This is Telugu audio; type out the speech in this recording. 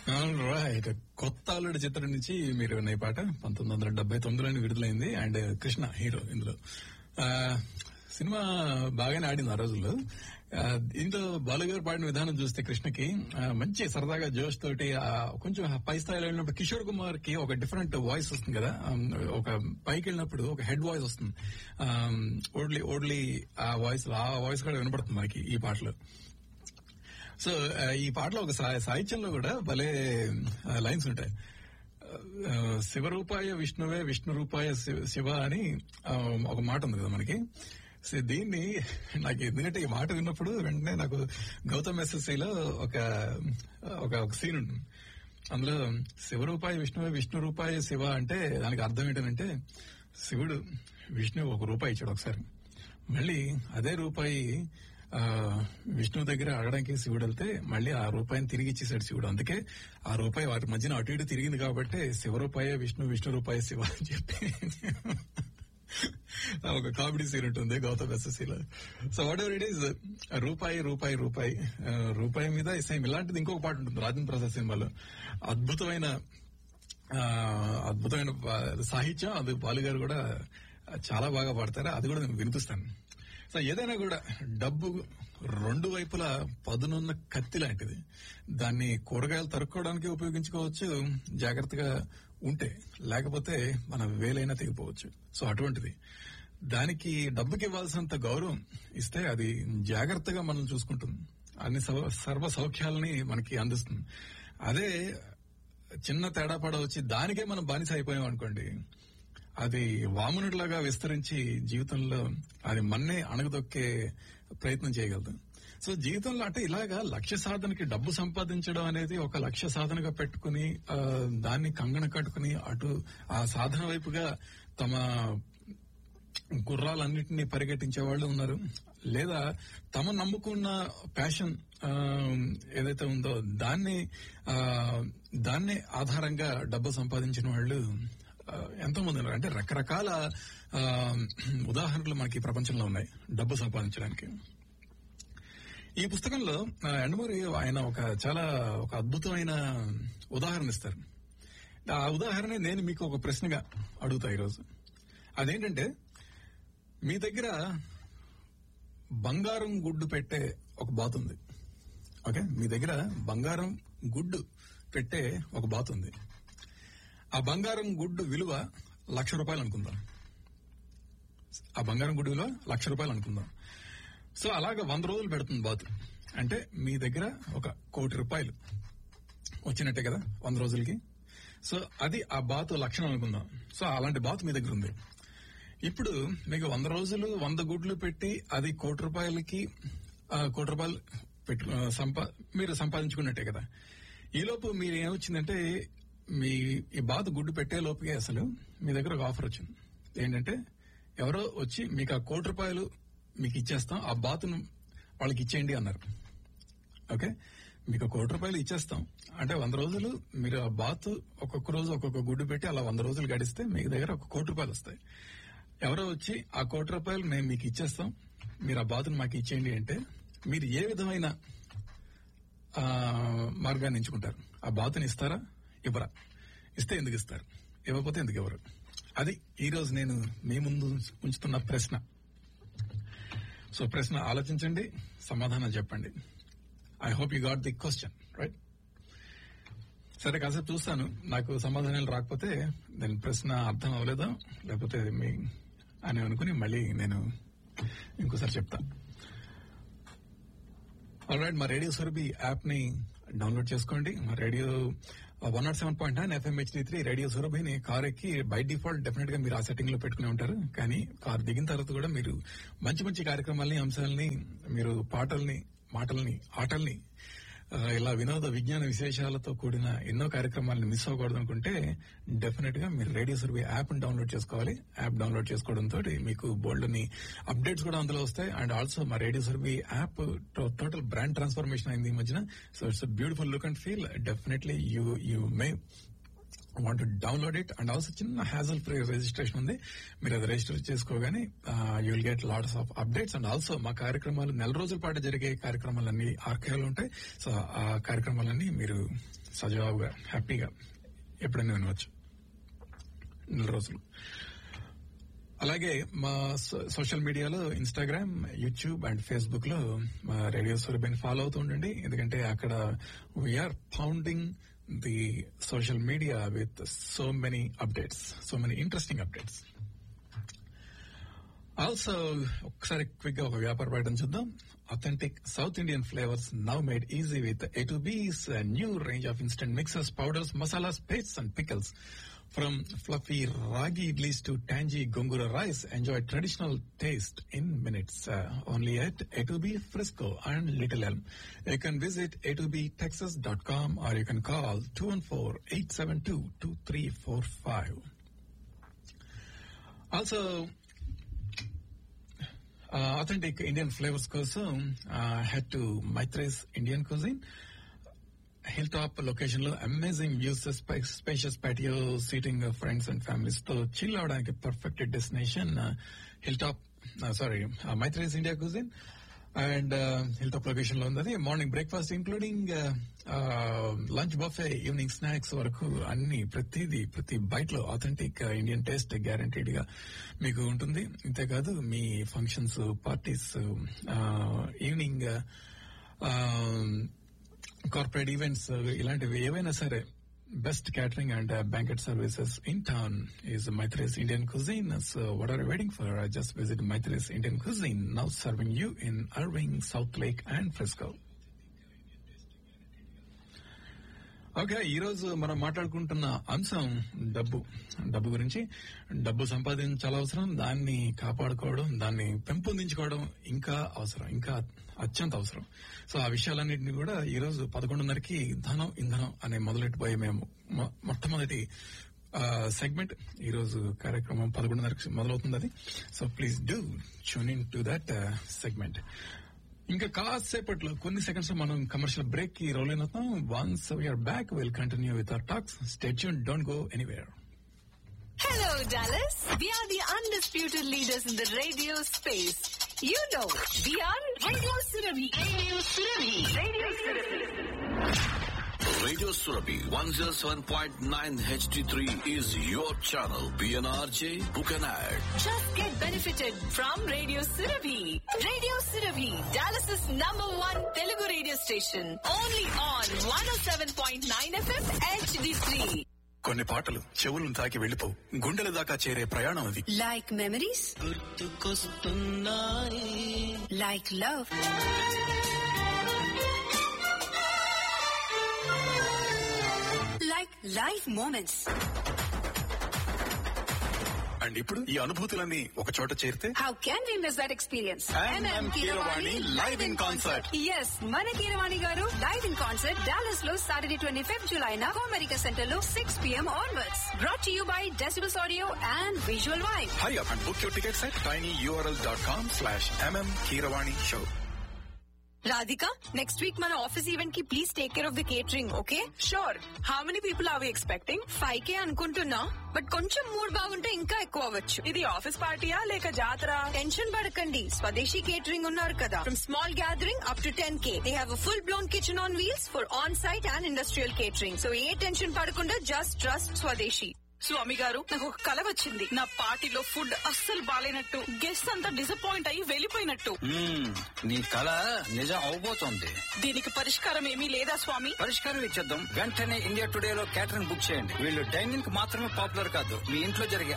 రైట్ కొత్త అల్లుడి చిత్రం నుంచి మీరు విన్న ఈ పాట పంతొమ్మిది వందల డెబ్బై తొమ్మిదిలోనే విడుదలైంది అండ్ కృష్ణ హీరో ఇందులో ఆ, సినిమా బాగానే ఆడింది ఆ రోజుల్లో ఆ, ఇందులో బాలుగారు పాడిన విధానం చూస్తే కృష్ణకి ఆ, మంచి సరదాగా జోష్ తోటి ఆ, కొంచెం పై స్థాయిలో వెళ్ళినప్పుడు కిషోర్ కుమార్ కి ఒక డిఫరెంట్ వాయిస్ వస్తుంది కదా ఆ, ఒక పైకి వెళ్ళినప్పుడు ఒక హెడ్ వాయిస్ వస్తుంది ఆ, ఓడ్లీ ఓడ్లీ ఆ వాయిస్ ఆ వాయిస్ కూడా వినపడుతుంది మనకి ఈ పాటలో సో ఆ, ఈ పాటలో ఒక సా- సాహిత్యంలో కూడా భలే ఆ, లైన్స్ ఉంటాయి ఆ, శివరూపాయ విష్ణువే విష్ణు రూపాయ శివ- శివ అని ఆ, ఒక మాట ఉంది కదా మనకి సో దీన్ని నాకు ఎందుకంటే ఈ మాట విన్నప్పుడు వెంటనే నాకు గౌతమ్ ఎస్ఎస్సిలో ఒక ఒక ఒక సీన్ ఉంటుంది అందులో శివరూపాయ విష్ణువే విష్ణు రూపాయ శివ అంటే దానికి అర్థం ఏంటంటే శివుడు విష్ణువు ఒక రూపాయి ఇచ్చాడు ఒకసారి మళ్ళీ అదే రూపాయి ఆ, విష్ణువు దగ్గర అడగడానికి శివుడు వెళ్తే మళ్ళీ ఆ రూపాయిని తిరిగి ఇచ్చేసాడు శివుడు అందుకే ఆ రూపాయి వాటి మధ్యన అటు ఇటు తిరిగింది కాబట్టి శివ రూపాయ విష్ణు విష్ణు రూపాయ శివ అని చెప్పి ఒక కామెడీ సీన్ ఉంటుంది గౌతమ్ ఎస్ఎస్సీలో so whatever it is రూపాయి రూపాయి రూపాయి ఆ, రూపాయి మీద సేమ్ ఇలాంటిది ఇంకొక పాట ఉంటుంది రాజేంద్ర ప్రసాద్ సినిమాలో అద్భుతమైన ఆ, అద్భుతమైన పా- సాహిత్యం అది బాలు గారు కూడా చాలా బాగా పాడతారు అది కూడా నేను వినిపిస్తాను సో ఏదైనా కూడా డబ్బు రెండు వైపులా పదునున్న కత్తి లాంటిది దాన్ని కూరగాయలు తరుక్కోవడానికి ఉపయోగించుకోవచ్చు జాగ్రత్తగా ఉంటే లేకపోతే మన వేలైనా తెగిపోవచ్చు సో అటువంటిది దానికి డబ్బుకి ఇవ్వాల్సినంత గౌరవం ఇస్తే అది జాగ్రత్తగా మనం చూసుకుంటుంది అన్ని సవ- సర్వ సౌఖ్యాలని మనకి అందిస్తుంది అదే చిన్న తేడా పడ వచ్చి దానికే మనం బానిస అయిపోయాం అనుకోండి అది వామనుడిలాగా విస్తరించి జీవితంలో అది మన్నే అణగదొక్కే ప్రయత్నం చేయగలదు సో జీవితంలో అంటే ఇలాగా లక్ష్య సాధనకి డబ్బు సంపాదించడం అనేది ఒక లక్ష్య సాధనగా పెట్టుకుని ఆ, దాన్ని కంగణ కట్టుకుని అటు ఆ సాధన వైపుగా తమ గుర్రాలన్నింటినీ పరిగెట్టించే వాళ్ళు ఉన్నారు లేదా తమ నమ్ముకున్న ప్యాషన్ ఆ, ఏదైతే ఉందో దాన్ని ఆ, దాన్నే ఆధారంగా డబ్బు సంపాదించిన వాళ్ళు ఆ, ఎంతో మంది ఉన్నారు అంటే రకరకాల ఆ, ఉదాహరణలు మనకి ఈ ప్రపంచంలో ఉన్నాయి డబ్బు సంపాదించడానికి ఈ పుస్తకంలో ఆ, ఎండమూరి ఆయన ఒక చాలా ఒక అద్భుతమైన ఉదాహరణ ఇస్తారు ఆ ఉదాహరణ నేను మీకు ఒక ప్రశ్నగా అడుగుతా ఈరోజు అదేంటంటే మీ దగ్గర బంగారం గుడ్డు పెట్టే ఒక బాత్ ఉంది ఓకే మీ దగ్గర బంగారం గుడ్డు పెట్టే ఒక బాత్ ఉంది ఆ బంగారం గుడ్డు విలువ లక్ష రూపాయలు అనుకుందాం ఆ బంగారం గుడ్డు విలువ లక్ష రూపాయలు అనుకుందాం సో అలాగా వంద రోజులు పెడుతుంది బాతు అంటే మీ దగ్గర ఒక కోటి రూపాయలు వచ్చినట్టే కదా వంద రోజులకి సో అది ఆ బాతు లక్షణం అనుకుందాం సో అలాంటి బాతు మీ దగ్గర ఉంది ఇప్పుడు మీకు వంద రోజులు వంద గుడ్లు పెట్టి అది కోటి రూపాయలకి ఆ, కోటి రూపాయలు పెట్టు ఆ, సంపా మీరు సంపాదించుకున్నట్టే కదా ఈలోపు మీరు ఏమొచ్చిందంటే మీ ఈ బాతు గుడ్డు పెట్టే లోపుకే అసలు మీ దగ్గర ఒక ఆఫర్ వచ్చింది ఏంటంటే ఎవరో వచ్చి మీకు ఆ కోటి రూపాయలు మీకు ఇచ్చేస్తాం ఆ బాతును వాళ్ళకి ఇచ్చేయండి అన్నారు ఓకే మీకు కోటి రూపాయలు ఇచ్చేస్తాం అంటే వంద రోజులు మీరు ఆ బాత్ ఒక్కొక్క రోజు ఒక్కొక్క గుడ్డు పెట్టి అలా వంద రోజులు గడిస్తే మీకు దగ్గర ఒక కోటి రూపాయలు వస్తాయి ఎవరో వచ్చి ఆ కోటి రూపాయలు మేము మీకు ఇచ్చేస్తాం మీరు ఆ బాతును మాకు ఇచ్చేయండి అంటే మీరు ఏ విధమైన ఆ, మార్గాన్ని ఎంచుకుంటారు ఆ బాతుని ఇస్తారా ఇవ్వరా ఇస్తే ఎందుకు ఇస్తారు ఇవ్వకపోతే ఎందుకు ఇవ్వరు అది ఈ రోజు నేను మీ ముందు ఉంచుతున్న ప్రశ్న సో ప్రశ్న ఆలోచించండి సమాధానం చెప్పండి I hope you got the question right సరే కాసేపు చూస్తాను నాకు సమాధానాలు రాకపోతే నేను ప్రశ్న అర్థం అవ్వలేదా లేకపోతే మీ అని అనుకుని మళ్ళీ నేను ఇంకోసారి చెప్తా ఆల్రైట్ మా రేడియో సర్బీ యాప్ ని డౌన్లోడ్ చేసుకోండి మా radio one not seven point nine FM HD three radio సురభిని కార్ ఎక్కి బై డిఫాల్ట్ డెఫినెట్ గా మీరు ఆ సెట్టింగ్ లో పెట్టుకుని ఉంటారు కానీ కార్ దిగిన తర్వాత కూడా మీరు మంచి మంచి కార్యక్రమాల్ని అంశాలని మీరు పాటల్ని మాటల్ని ఆటల్ని ఆ, ఇలా వినోద విజ్ఞాన విశేషాలతో కూడిన ఎన్నో కార్యక్రమాలను మిస్ అవ్వకూడదు అనుకుంటే డెఫినెట్ గా మీరు రేడియో సర్వే యాప్ డౌన్లోడ్ చేసుకోవాలి యాప్ డౌన్లోడ్ చేసుకోవడంతో మీకు బోల్డ్ ని అప్డేట్స్ కూడా అందులో వస్తాయి అండ్ ఆల్సో మా radio Surabhi app total brand transformation అయింది ఈ మధ్యన so it's beautiful look and feel definitely you you may want download it and also చిన్న హ్యాజల్ ఫ్రీ రిజిస్ట్రేషన్ ఉంది మీరు అది రిజిస్టర్ చేసుకోగానే you will get lots of updates and also మా కార్యక్రమాలు నెల రోజుల పాటు జరిగే కార్యక్రమాలన్నీ ఆర్కైవ్లు ఉంటాయి సో ఆ కార్యక్రమాలన్నీ మీరు సజావుగా హ్యాపీగా ఎప్పుడైనా వినవచ్చు నెల రోజులు అలాగే మా సో- సోషల్ మీడియాలో ఇన్స్టాగ్రామ్ యూట్యూబ్ అండ్ ఫేస్బుక్ లో మా రేడియో సురభిని ఫాలో అవుతూ ఉండండి ఎందుకంటే అక్కడ we're founding the social media with so many updates so many interesting updates also ఒకసారి క్విక్ గా ఒక వ్యాపార ప్రకటన చూద్దాం authentic south Indian flavours now made easy with A to B's new range of instant mixers powders masalas pastes and pickles From fluffy ragi idlis to tangy gongura rice, enjoy traditional taste in minutes. Uh, only at A2B Frisco and Little Elm. You can visit a2btexas.com or you can call 214-872-2345. Also, uh, authentic Indian flavors కోసం uh, head to Maitres Indian Cuisine. Hill top location లో amazing views spacious patio seating friends and families తో చిల్ అవడానికి perfect destination hill top sorry Maitri's India cuisine and hill top location లో ఉంది morning breakfast including lunch buffet evening snacks వరకు అన్ని ప్రతిదీ ప్రతి బైట్ లో ఆథెంటిక్ ఇండియన్ టేస్ట్ గ్యారంటీడ్ గా మీకు ఉంటుంది ఇంతేకాదు మీ functions parties evening corporate events ఇలాంటివి ఏవైనా సరే best catering and banquet services in town is Maitri's Indian cuisine so what are waiting for just visit Maitri's Indian cuisine now serving you in Irving Southlake and Frisco okay ఈ రోజు మనం మాట్లాడుకుంటున్న అంశం డబ్బు డబ్బు గురించి డబ్బు సంపాదించడం చాలా అవసరం దాన్ని కాపాడుకోవడం దాన్ని పెంపొందించుకోవడం ఇంకా అవసరం ఇంకా అత్యంత అవసరం సో ఆ విషయాలన్నింటినీ కూడా ఈ రోజు పదకొండున్నరకి ధనం ఇంధనం అనే మొదలెట్టిపోయే మేము మొ- మొట్టమొదటి సెగ్మెంట్ ఈ రోజు కార్యక్రమం పదకొండున్నరకి మొదలవుతుంది అది so please do tune in to that segment ఇంకా కాసేపట్లో కొన్ని సెకండ్స్ మనం కమర్షియల్ బ్రేక్ కి రోల్ అవుతాం once we're back will continue with our talks stay tuned don't go anywhere Hello, Dallas. We are the undisputed leaders in the radio space. You know, we are Radio Surabhi. Radio Surabhi. Radio Surabhi. Radio Surabhi 107.9 HD3 is your channel. PNRJ, book an ad. Just get benefited from Radio Surabhi. Radio Surabhi, Dallas's number one Telugu radio station. Only on 107.9 FM HD3. కొన్ని పాటలు చెవులను తాకి వెళ్ళిపోవు గుండెల దాకా చేరే ప్రయాణం అది Like memories? Like love? Like life moments. And ఇప్పుడు ఈ అనుభూతులన్నీ ఒక చోట చేరితే How can we miss that experience? MM Keeravani live in concert. Yes, మన Keeravani garu live in concert Dallas లో సాటర్డే ట్వంటీ ఫిఫ్త్ జులై నా అమెరికా సెంటర్ లో six PM onwards brought you by decibels audio and visual వైఫ్ hurry up and book your tickets at tiny URL dot com slash MM Keeravani show Radhika next week మన ఆఫీస్ ఈవెంట్ కి please take care of the catering okay sure how many people are we expecting five K అనుకుంటున్నా బట్ కొంచెం మూడ్ బాగుంటే ఇంకా ఎక్కువ అవ్వచ్చు ఇది ఆఫీస్ పార్టీయా లేక జాతర టెన్షన్ పడకండి స్వదేశీ కేటరింగ్ ఉన్నారు కదా from small gathering up to ten K they have full blown kitchen on wheels for on site and industrial catering so ఏ టెన్షన్ పడకుండా జస్ట్ ట్రస్ట్ స్వదేశీ స్వామి గారు నాకు ఒక కల వచ్చింది నా పార్టీలో ఫుడ్ అస్సలు బాలేనట్టు గెస్ట్ అంతా డిసప్పాయింట్ అయ్యి వెళ్ళిపోయినట్టు మ్మ్. నీ కళ నిజం అవబోతోంది దీనికి పరిష్కారం ఏమీ లేదా స్వామి పరిష్కారం ఇచ్చేద్దాం వెంటనే ఇండియా టుడే లో క్యాటరింగ్ బుక్ చేయండి వీళ్ళు డైనింగ్ కి మాత్రమే పాపులర్ కాదు మీ ఇంట్లో జరిగే